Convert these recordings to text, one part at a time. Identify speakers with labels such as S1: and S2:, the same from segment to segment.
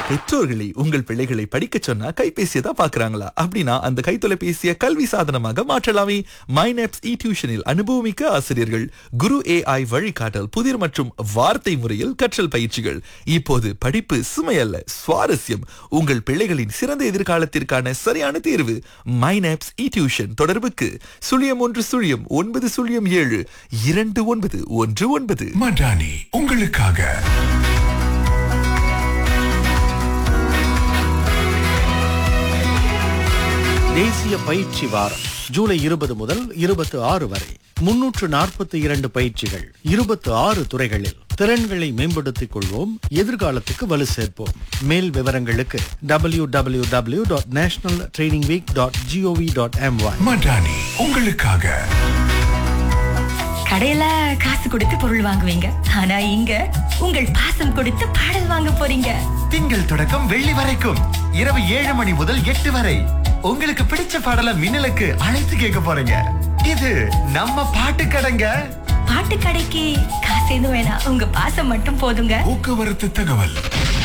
S1: பெற்றோர்களை உங்கள் பிள்ளைகளை படிக்க சொன்னா கைபேசியை தான் பாக்குறாங்களா அப்படின்னா அந்த கைத்தொலைபேசியை கல்வி சாதனமாக மாற்றலாமே மைனப்ஸ் இ டியூஷனில் அனுபவமிக்க ஆசிரியர்கள் குரு ஏஐ வழிகாட்டல் புதிர் மற்றும் வார்த்தை முறையில் கற்றல் பயிற்சிகள் இப்போது படிப்பு சுமையல்ல சுவாரஸ்யம் உங்கள் பிள்ளைகளின் சிறந்த எதிர்காலத்திற்கான சரியான தேர்வு மைனப்ஸ் இ டியூஷன் தொடர்புக்கு சுழியம் ஒன்று சுழியம் ஒன்பது சுழியம் ஏழு இரண்டு ஒன்பது ஒன்று ஒன்பது
S2: மடானி உங்களுக்காக
S3: தேசிய பயிற்சி வாரம் ஜூலை இருபது முதல் இருபத்தி ஆறு வரை முன்னூற்று நாற்பத்தி இரண்டு பயிற்சிகள் இருபத்தி ஆறு துறைகளில் திறன்களை மேம்படுத்திக் கொள்வோம் எதிர்காலத்துக்கு வலு சேர்ப்போம் மேல் விவரங்களுக்கு W W W dot national training week dot G O V dot M Y
S2: மடானி உங்களுக்காக
S4: கடையில காசு கொடுத்து பொருள் வாங்குவீங்க ஆனா இங்க உங்கள் பாசம் கொடுத்து பாடல் வாங்க போறீங்க
S5: திங்கள் தொடக்கம் வெள்ளி வரைக்கும் இரவு ஏழு மணி முதல் எட்டு வரை உங்களுக்கு பிடிச்ச பாடல மின்னலுக்கு அழைத்து கேட்க போறீங்க இது நம்ம பாட்டு கடைங்க
S4: பாட்டு கடைக்கு காசு எதுவும் வேணாம் உங்க பாசம் மட்டும் போதுங்க
S2: போக்குவரத்து தகவல்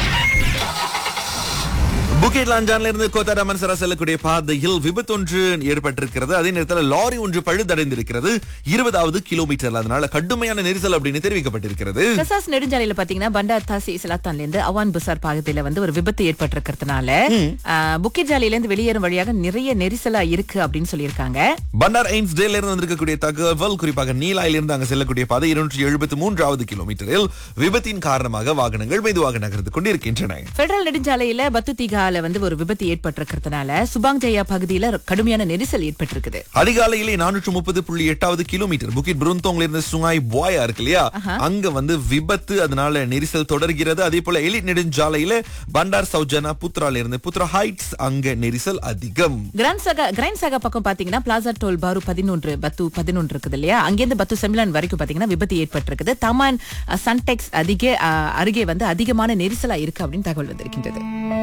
S1: புக்கெட் லாஞ்சான்ல இருந்து கோத்தாடா மன்சரா செல்லக்கூடிய பாதையில் விபத்து ஒன்று ஏற்பட்டிருக்கிறது அதே நேரத்தில் லாரி ஒன்று பழுதடைந்திருக்கிறது இருபதாவது கிலோமீட்டர் அதனால கடுமையான நெரிசல் அப்படின்னு தெரிவிக்கப்பட்டிருக்கிறது
S6: கசாஸ் நெடுஞ்சாலையில பாத்தீங்கன்னா பண்டார் தாசி இஸ்லாத்தான்ல இருந்து அவான் புசார் பாகத்தில வந்து ஒரு விபத்து ஏற்பட்டிருக்கிறதுனால புக்கிட் ஜாலியில இருந்து வெளியேறும் வழியாக நிறைய நெரிசலா இருக்கு அப்படின்னு சொல்லியிருக்காங்க
S1: பண்டார் எய்ம்ஸ் டேல இருந்து வந்திருக்கக்கூடிய தகவல் குறிப்பாக நீலாயில இருந்து அங்க செல்லக்கூடிய பாதை இருநூற்றி எழுபத்தி மூன்றாவது கிலோமீட்டரில் விபத்தின் காரணமாக வாகனங்கள் மெதுவாக நகர்ந்து கொண்டிருக்கின்றன
S6: பெடரல் நெடுஞ்சாலையில பத்துதிகால வந்து ஒரு விபத்து ஏற்பட்டிருக்கிறதுனால சுபாங் ஜெயா பகுதியில கடுமையான நெரிசல் ஏற்பட்டிருக்குது
S1: அதிகாலையிலே நானூற்று முப்பது புள்ளி எட்டாவது கிலோமீட்டர் புக்கிட் புருந்தோங்ல இருந்து சுங்காய் பாயா இருக்கு இல்லையா அங்க வந்து விபத்து அதனால நெரிசல் தொடர்கிறது அதே போல எலிட் நெடுஞ்சாலையில பண்டார் சௌஜனா புத்ரால இருந்து புத்ரா ஹைட்ஸ் அங்க நெரிசல் அதிகம்
S6: கிராண்ட் சாகா கிரைண்ட் சாகா பக்கம் பாத்தீங்கன்னா பிளாசா டோல் பாரு பதினொன்று பத்து பதினொன்று இருக்குது இல்லையா அங்கிருந்து பத்து செமிலான் வரைக்கும் பாத்தீங்கன்னா விபத்து ஏற்பட்டிருக்குது தமான் சன்டெக்ஸ் அதிக அஹ், அருகே வந்து அதிகமான நெரிசலா இருக்கு அப்படின்னு தகவல் வந்திருக்கின்றது